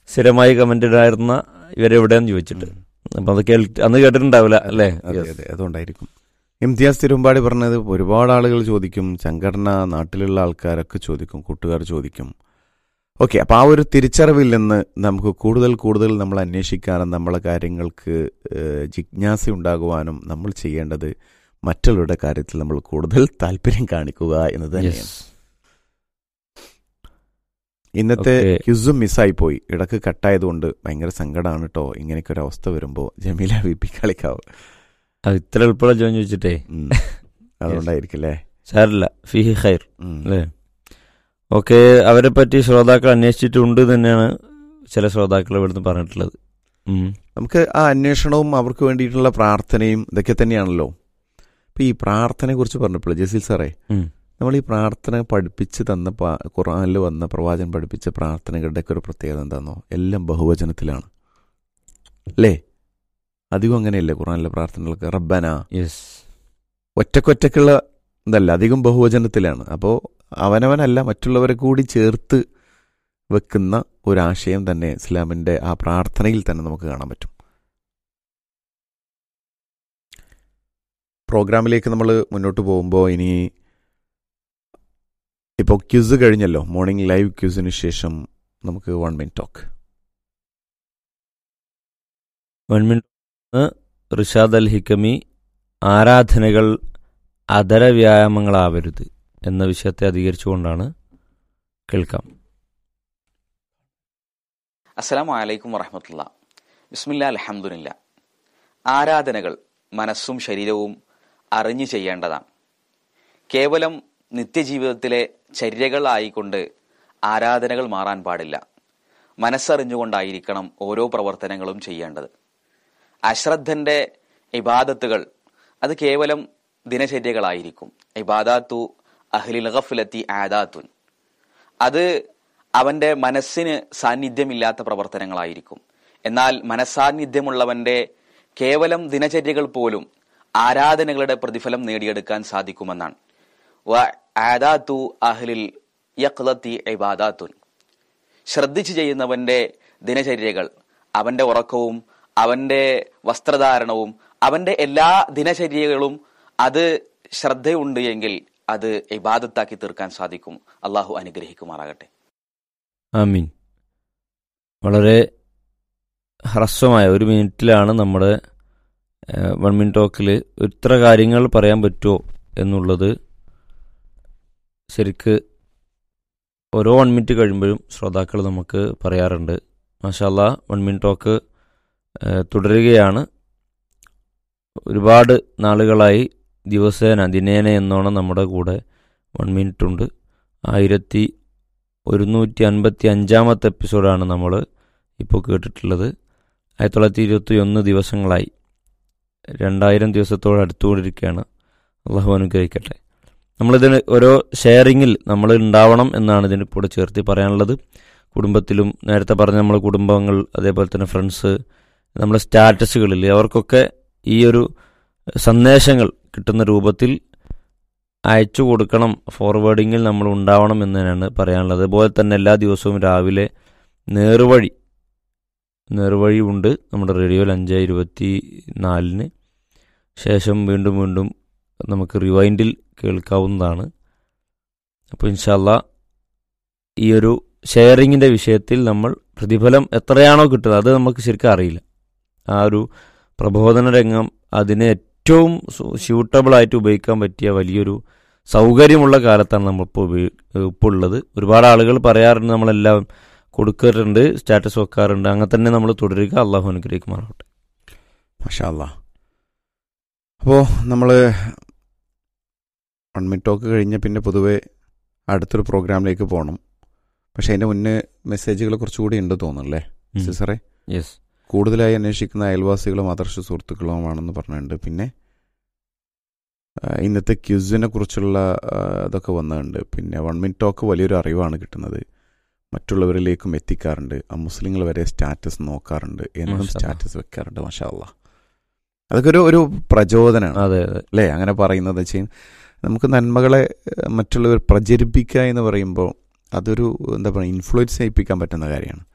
സ്ഥിരമായി കമന്റ് ഇടായിരുന്ന ഇവരെവിടെയെന്ന് ചോദിച്ചിട്ട് അപ്പൊ അത് കേൾ അന്ന് കേട്ടിട്ടുണ്ടാവില്ല അല്ലേ അതെ Yes. അതെ അതുകൊണ്ടായിരിക്കും ഇംതിയാസ് തിരുമ്പാടി പറഞ്ഞത് ഒരുപാട് ആളുകൾ ചോദിക്കും സംഘടന നാട്ടിലുള്ള ആൾക്കാരൊക്കെ ചോദിക്കും കൂട്ടുകാർ ചോദിക്കും ഓക്കെ അപ്പോൾ ആ ഒരു തിരിച്ചറിവിൽ നിന്ന് നമുക്ക് കൂടുതൽ കൂടുതൽ നമ്മൾ അന്വേഷിക്കാനും നമ്മളെ കാര്യങ്ങൾക്ക് ഏഹ്, ജിജ്ഞാസ ഉണ്ടാകുവാനും നമ്മൾ ചെയ്യേണ്ടത് മറ്റുള്ളവരുടെ കാര്യത്തിൽ നമ്മൾ കൂടുതൽ താല്പര്യം കാണിക്കുക എന്നത് തന്നെയാണ് Yes. ഇന്നത്തെ Okay. ക്യുസും മിസ്സായി പോയി ഇടക്ക് കട്ടായതുകൊണ്ട് ഭയങ്കര സങ്കടമാണ് കേട്ടോ ഇങ്ങനെയൊക്കെ ഒരു അവസ്ഥ വരുമ്പോൾ ജമീല വി പി കളിക്കാവ് അത് ഇത്ര എളുപ്പമുള്ള ചോദ്യം ചോദിച്ചിട്ടേ ഉം. അതുകൊണ്ടായിരിക്കും അല്ലേ സാരില്ല ഫിഹി ഖൈർ ഉം. അല്ലേ ഓക്കെ അവരെ പറ്റി ശ്രോതാക്കൾ അന്വേഷിച്ചിട്ടുണ്ട് തന്നെയാണ് ചില ശ്രോതാക്കൾ ഇവിടുന്ന് പറഞ്ഞിട്ടുള്ളത് ഉം. നമുക്ക് ആ അന്വേഷണവും അവർക്ക് വേണ്ടിയിട്ടുള്ള പ്രാർത്ഥനയും ഇതൊക്കെ തന്നെയാണല്ലോ ഇപ്പൊ ഈ പ്രാർത്ഥനയെ കുറിച്ച് പറഞ്ഞപ്പോൾ ജസീൽ സാറേ ഉം. നമ്മൾ ഈ പ്രാർത്ഥന പഠിപ്പിച്ച് തന്ന പ- ഖുർആനിൽ വന്ന പ്രവാചകൻ പഠിപ്പിച്ച പ്രാർത്ഥനകളുടെയൊക്കെ ഒരു പ്രത്യേകത എന്താണെന്നോ എല്ലാം ബഹുവചനത്തിലാണ് അല്ലേ അധികം അങ്ങനെയല്ലേ ഖുർആനിലെ പ്രാർത്ഥനകളൊക്കെ റബ്ബന യെസ് ഒറ്റക്കൊറ്റക്കുള്ള ഇതല്ല അധികം ബഹുവചനത്തിലാണ് അപ്പോൾ അവനവനല്ല മറ്റുള്ളവരെ കൂടി ചേർത്ത് വെക്കുന്ന ഒരാശയം തന്നെ ഇസ്ലാമിൻ്റെ ആ പ്രാർത്ഥനയിൽ തന്നെ നമുക്ക് കാണാൻ പറ്റും പ്രോഗ്രാമിലേക്ക് നമ്മൾ മുന്നോട്ട് പോകുമ്പോൾ ഇനി ഇപ്പോൾ ക്യൂസ് കഴിഞ്ഞല്ലോ മോർണിംഗ് ലൈവ് ക്യൂസിന് ശേഷം നമുക്ക് one minute talk one minute Rishad Al Hikami ആരാധനകൾ അതര വ്യായാമങ്ങളാവരുത് എന്ന വിഷയത്തെ അധികരിച്ചുകൊണ്ടാണ് കേൾക്കാം അസ്സലാമു അലൈക്കും വറഹമത്തുള്ള ബിസ്മില്ല അലഹമുല്ല ആരാധനകൾ മനസ്സും ശരീരവും അറിഞ്ഞു ചെയ്യേണ്ടതാണ് കേവലം നിത്യജീവിതത്തിലെ ചര്യകളായിക്കൊണ്ട് ആരാധനകൾ മാറാൻ പാടില്ല മനസ്സറിഞ്ഞുകൊണ്ടായിരിക്കണം ഓരോ പ്രവർത്തനങ്ങളും ചെയ്യേണ്ടത് അശ്രദ്ധന്റെ ഇബാദത്തുകൾ അത് കേവലം ദിനചര്യകളായിരിക്കും ഇബാദാത്തു അഹ്ലിൽ ഗഫ്ലത്തി ആദാത്തുൻ അത് അവന്റെ മനസ്സിന് സാന്നിധ്യമില്ലാത്ത പ്രവർത്തനങ്ങളായിരിക്കും എന്നാൽ മനസ്സാന്നിധ്യമുള്ളവന്റെ കേവലം ദിനചര്യകൾ പോലും ആരാധനകളുടെ പ്രതിഫലം നേടിയെടുക്കാൻ സാധിക്കുമെന്നാണ് വ ആദാത്തു അഹ്ലിൽ യഖ്ലത്തി ഇബാദാത്തുൻ ശ്രദ്ധിച്ചു ചെയ്യുന്നവന്റെ ദിനചര്യകൾ അവന്റെ ഉറക്കവും അവന്റെ വസ്ത്രധാരണവും അവന്റെ എല്ലാ ദിനചര്യകളും അത് ശ്രദ്ധയുണ്ട് എങ്കിൽ അത് ഇബാദത്താക്കി തീർക്കാൻ സാധിക്കും അള്ളാഹു അനുഗ്രഹിക്കുമാറാകട്ടെ ആമീൻ വളരെ ഹ്രസ്വമായ ഒരു മിനിറ്റിലാണ് നമ്മുടെ വൺ മിനിറ്റ് ടോക്കിൽ ഇത്ര കാര്യങ്ങൾ പറയാൻ പറ്റുമോ എന്നുള്ളത് ശരിക്ക് ഓരോ വൺ മിനിറ്റ് കഴിയുമ്പോഴും ശ്രോതാക്കൾ നമുക്ക് പറയാറുണ്ട് മാഷാല്ല വൺ മിനിറ്റ് ടോക്ക് ഏഹ്, തുടരുകയാണ് ഒരുപാട് നാളുകളായി ദിവസേന ദിനേന എന്നോണം നമ്മുടെ കൂടെ വൺ മിനിറ്റ് ഉണ്ട് ആയിരത്തി ഒരുന്നൂറ്റി അൻപത്തി അഞ്ചാമത്തെ എപ്പിസോഡാണ് നമ്മൾ ഇപ്പോൾ കേട്ടിട്ടുള്ളത് ആയിരത്തി തൊള്ളായിരത്തി ഇരുപത്തി ഒന്ന് ദിവസങ്ങളായി രണ്ടായിരം ദിവസത്തോട് അടുത്തുകൊണ്ടിരിക്കുകയാണ് അള്ളാഹു അനുഗ്രഹിക്കട്ടെ നമ്മളിതിന് ഓരോ ഷെയറിങ്ങിൽ നമ്മൾ ഉണ്ടാവണം എന്നാണ് ഇതിന് കൂടെ ചേർത്ത് പറയാനുള്ളത് കുടുംബത്തിലും നേരത്തെ പറഞ്ഞ നമ്മളെ കുടുംബങ്ങൾ അതേപോലെ തന്നെ ഫ്രണ്ട്സ് നമ്മുടെ സ്റ്റാറ്റസുകളിൽ അവർക്കൊക്കെ ഈ ഒരു സന്ദേശങ്ങൾ കിട്ടുന്ന രൂപത്തിൽ അയച്ചു കൊടുക്കണം ഫോർവേഡിങ്ങിൽ നമ്മൾ ഉണ്ടാവണം എന്ന് തന്നെയാണ് പറയാനുള്ളത് അതുപോലെ തന്നെ എല്ലാ ദിവസവും രാവിലെ നേർവഴി നേർവഴി ഉണ്ട് നമ്മുടെ റേഡിയോയിൽ അഞ്ച് ഇരുപത്തി നാലിന് ശേഷം വീണ്ടും വീണ്ടും നമുക്ക് റിവൈൻഡിൽ കേൾക്കാവുന്നതാണ് അപ്പോൾ ഇൻഷാല്ല ഈ ഒരു ഷെയറിങ്ങിൻ്റെ വിഷയത്തിൽ നമ്മൾ പ്രതിഫലം എത്രയാണോ കിട്ടുന്നത് അത് നമുക്ക് ശരിക്കും അറിയില്ല ആ ഒരു പ്രബോധന രംഗം അതിന് ഏറ്റവും സ്യൂട്ടബിൾ ആയിട്ട് ഉപയോഗിക്കാൻ പറ്റിയ വലിയൊരു സൗകര്യമുള്ള കാലത്താണ് നമ്മളിപ്പോൾ ഉപയോഗി ഇപ്പോൾ ഉള്ളത് ഒരുപാട് ആളുകൾ പറയാറുണ്ട് നമ്മളെല്ലാം കൊടുക്കാറുണ്ട് സ്റ്റാറ്റസ് വെക്കാറുണ്ട് അങ്ങനെ തന്നെ നമ്മൾ തുടരുക അള്ളാഹു അനുഗ്രഹിക്കുമാറാവട്ടെ മഷാല്ല അപ്പോൾ നമ്മൾ വൺ മിനിറ്റ് ടോക്ക് കഴിഞ്ഞ പിന്നെ പൊതുവെ അടുത്തൊരു പ്രോഗ്രാമിലേക്ക് പോകണം പക്ഷേ അതിൻ്റെ മുന്നേ മെസ്സേജുകൾ കുറച്ചുകൂടി ഉണ്ട് തോന്നുന്നല്ലേ ഉം. സാറേ യെസ് കൂടുതലായി അന്വേഷിക്കുന്ന അയൽവാസികളും ആദർശ സുഹൃത്തുക്കളുമാണെന്ന് പറഞ്ഞിട്ടുണ്ട് പിന്നെ ആ, ഇന്നത്തെ ക്യൂസിനെ കുറിച്ചുള്ള ആ, ഇതൊക്കെ വന്നിട്ടുണ്ട് പിന്നെ വൺ മിനിറ്റ് ടോക്ക് വലിയൊരു അറിവാണ് കിട്ടുന്നത് മറ്റുള്ളവരിലേക്കും എത്തിക്കാറുണ്ട് ആ മുസ്ലിങ്ങൾ വരെ സ്റ്റാറ്റസ് നോക്കാറുണ്ട് എന്നും മാഷാ അല്ലാ. സ്റ്റാറ്റസ് വെക്കാറുണ്ട് മാഷാ അല്ലാ അതൊക്കെ ഒരു ഒരു പ്രചോദനമാണ് അതെ അതെ അല്ലേ അങ്ങനെ പറയുന്നത് വെച്ചാൽ നമുക്ക് നന്മകളെ ഏഹ്, മറ്റുള്ളവർ പ്രചരിപ്പിക്കുക എന്ന് പറയുമ്പോൾ അതൊരു എന്താ പറയുക ഇൻഫ്ലുവൻസ് ചെയ്യിപ്പിക്കാൻ പറ്റുന്ന കാര്യമാണ്